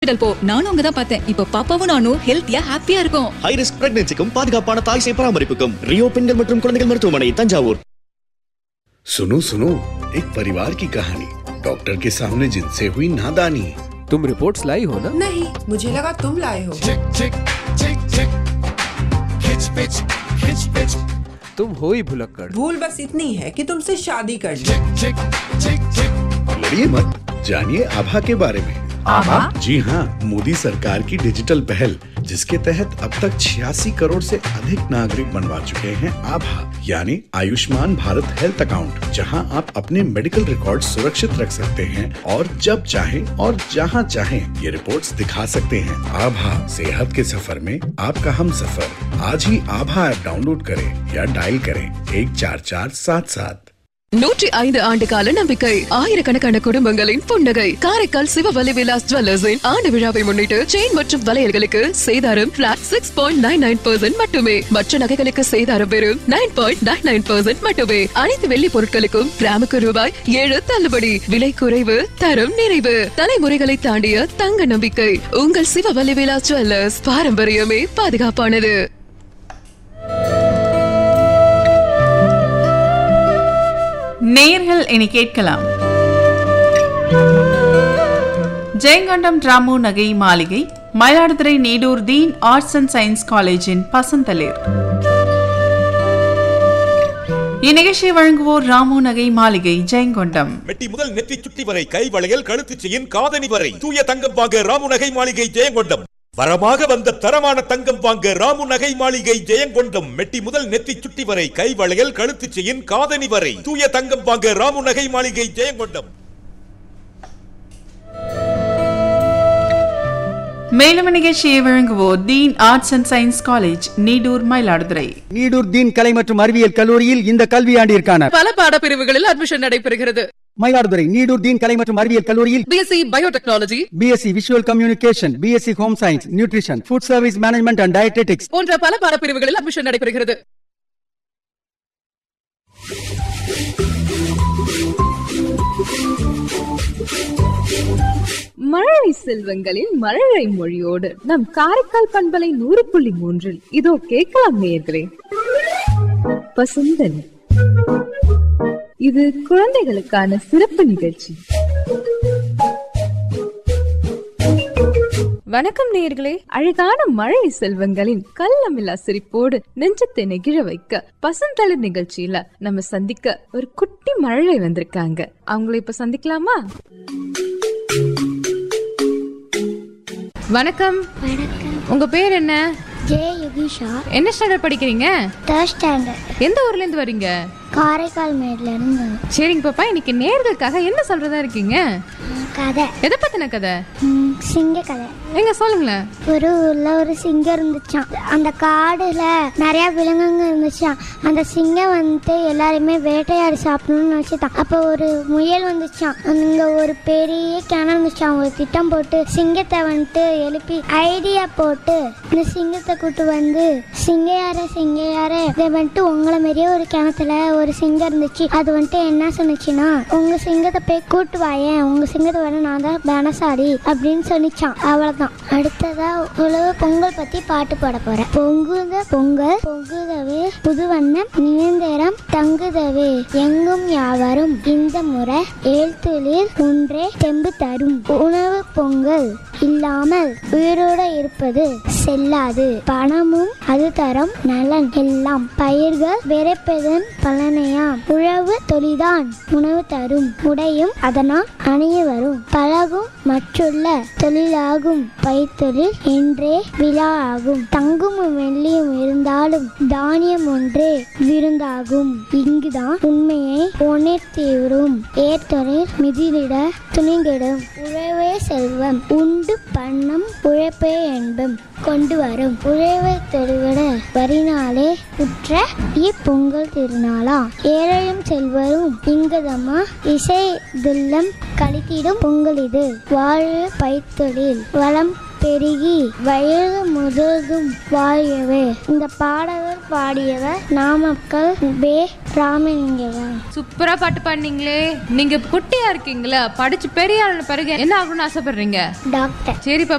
Hospital போ நானும் அங்கதான் பார்த்தேன் இப்ப பாப்பாவும் நானும் ஹெல்த்தியா ஹாப்பியா இருக்கோம் ஹை ரிஸ்க் பிரெக்னன்சிக்கும் பாதுகாப்பான தாய் சேய் பராமரிப்புக்கும் ரியோ பெண்கள் மற்றும் குழந்தைகள் மருத்துவமனை தஞ்சாவூர் सुनो सुनो एक परिवार की कहानी डॉक्टर के सामने जिनसे हुई नादानी तुम रिपोर्ट्स लाई हो ना नहीं मुझे लगा तुम लाए हो तुम हो ही भुलक्कड़ भूल बस इतनी है कि तुमसे शादी कर ली लड़िए मत जानिए आभा के बारे में आभा? जी हाँ मोदी सरकार की डिजिटल पहल जिसके तहत अब तक छियासी करोड़ से अधिक नागरिक बनवा चुके हैं आभा यानी आयुष्मान भारत हेल्थ अकाउंट जहां आप अपने मेडिकल रिकॉर्ड सुरक्षित रख सकते हैं और जब चाहें और जहां चाहें ये रिपोर्ट्स दिखा सकते हैं आभा सेहत के सफर में आपका हम सफर आज ही आभा ऐप डाउनलोड करें या डायल करें एक चार चार सात सात நூற்றி ஐந்து ஆண்டு கால நம்பிக்கை ஆயிரக்கணக்கான குடும்பங்களின் புன்னகை காரைக்கால் சிவவலி விலாஸ் ஜுவல்லர்ஸின் ஆண்டு விழாவை முன்னிட்டு செயின் மற்றும் வளையல்களுக்கு சேதாரம் flat six point nine nine percent மட்டுமே மற்ற நகைகளுக்கு சேதாரம் வெறும் nine point nine nine percent மட்டுமே அனைத்து வெள்ளி பொருட்களுக்கும் கிராமுக்கு ரூபாய் ஏழு தள்ளுபடி விலை குறைவு தரம் நிறைவு தலைமுறைகளை தாண்டிய தங்க நம்பிக்கை உங்கள் சிவவலி விலாஸ் ஜுவல்லர்ஸ் பாரம்பரியமே பாதுகாப்பானது நேயர்கள் இனி கேட்கலாம் ஜெயங்கொண்டம் ராமு நகை மாளிகை Mayiladuthurai Needur Deen arts and science காலேஜின் பசந்தளிர் இந்நிகழ்ச்சியை வழங்குவோர் ராமு நகை மாளிகை ஜெயங்கொண்டம் மெட்டி முதல் நெற்றி சுட்டி வரை கை வளையல் கழுத்து செயின் காதணி வரை தூய தங்கம் வாங்க ராமு நகை மாளிகை ஜெயங்கொண்டம் வரமாக வந்த தரமான தங்கம் வாங்க ராமு நகை மாளிகை ஜெயங்கொண்டம் மெட்டி முதல் நெத்தி சுட்டி வரை கை வளையல் கழுத்து செயின் காதணி வரை தூய தங்கம் வாங்க ராமு நகை மாளிகை ஜெயங்கொண்டம் மேலும் நிகழ்ச்சியை வழங்குவோர் Deen arts and science college Needur Mayiladuthurai Needur Deen கலை மற்றும் அறிவியல் கல்லூரியில் இந்த கல்வியாண்டிற்கான பல பாடப்பிரிவுகளில் அட்மிஷன் நடைபெறுகிறது மயிலாடுதுறை நீடூர் தீன் கலை மற்றும் அறிவியல் கல்லூரியில் BSc biotechnology BSc visual communication BSc home science nutrition food service management and dietetics போன்ற பல பாடப்பிரிவுகளில் அட்மிஷன் நடைபெறுகிறது மழலை செல்வங்களின் மழலை மொழியோடு நம் காரைக்கால் பண்பலை நூறு புள்ளி மூன்றில் இதோ கேட்கலாம் நேயர்களே பசுந்தன் இது குழந்தைகளுக்கான சிறப்பு நிகழ்ச்சி வணக்கம் நேயர்களே அழகான மழை செல்வங்களின் கள்ளமில்லா சிரிப்போடு நெஞ்சத்தை நெகிழ வைக்க பசுந்தளிர் நிகழ்ச்சியில நம்ம சந்திக்க ஒரு குட்டி மழலை வந்திருக்காங்க அவங்கள இப்ப சந்திக்கலாமா வணக்கம் உங்க பேர் என்ன ஜே யுகிஷா என்ன ஸ்டாண்டர்ட் படிக்கிறீங்க தேர்ட் ஸ்டாண்டர்ட் எந்த ஊர்ல இருந்து வரீங்க காரைக்கால் மேட்ல இருந்து சரிங்க பாப்பா இன்னைக்கு நேர்களுக்காக என்ன சொல்றதா இருக்கீங்க கதை எதை பத்தின கதை ம், சிங்க கதை எங்க சொல்லுங்களேன் ஒரு ஊர்ல ஒரு சிங்கம் இருந்துச்சாம் அந்த காடுல நிறைய விலங்குங்க இருந்துச்சாம் அந்த சிங்கம் வந்துட்டு எல்லாரையுமே வேட்டையாடி சாப்பிடணும்னு நினைச்சுதான் அப்போ ஒரு முயல் வந்துச்சாம் அங்க ஒரு பெரிய கிணறு இருந்துச்சாம் ஒரு திட்டம் போட்டு சிங்கத்தை வந்துட்டு எழுப்பி ஐடியா போட்டு இந்த சிங்கத்தை கூட்டு வந்து சிங்கையார சிங்கையார இதை வந்துட்டு உங்களை மாதிரியே ஒரு கிணத்துல ஒரு சிங்கம் இருந்துச்சு அது வந்துட்டு என்ன சொன்னுச்சுன்னா உங்க சிங்கத்தை போய் கூட்டு வாயேன் உங்க சிங்கத்தை வேணா நான் தான் பனசாடி அப்படின்னு சொன்னிச்சான் அவ்வளவுதான் அடுத்ததா உலக பொங்கல் பத்தி பாட்டு பாட போறேன் பொங்குத பொங்கல் பொங்குதவே புது வண்ணம் நிரந்தரம் தங்குதவே எங்கும் யாவரும் இந்த முறை ஏழ்துளிர் ஒன்றே தெம்பு தரும் உணவு பொங்கல் இல்லாமல் உயிரோட இருப்பது செல்லாது பணமும் அது தரும் நலன் எல்லாம் பயிர்கள் விரைப்பதன் பலனையாம் உழவு தொழிதான் உணவு தரும் உடையும் அதனால் அணிய வரும் பழகும் மற்றுள்ள தொழிலாகும் பைத்தொழில் என்றே விழா ஆகும் தங்கமும் வெள்ளியும் இருந்தாலும் தானியம் ஒன்றே விருந்தாகும் இங்குதான் உண்மையை உணர்த்திவரும் ஏற்தொழில் மிதிலிட துணிகிடும் உழவே செல்வம் உண்டு பண்ணம் உழைப்பே என்பம் கொண்டு வரும் உழைவை தொழுவிட வரினாலே உற்ற இப்பொங்கல் திருநாளா ஏழையும் செல்வரும் இங்கதமா இசை துல்லம் கழித்திடும் பொங்கல் இது வாழ்வு பைத்தொழில் வளம் பெருகி வயது முழுதும் வாழவே இந்த பாடவர் பாடியவர் நாமக்கல் பே ராமலிங்கவா சூப்பரா பாட்டு பாடுனீங்களே நீங்க குட்டியா இருக்கீங்களா படிச்சு பெரிய ஆளுன பிறகு என்ன ஆகணும்னு ஆசைப்படுறீங்க டாக்டர் சரிப்பா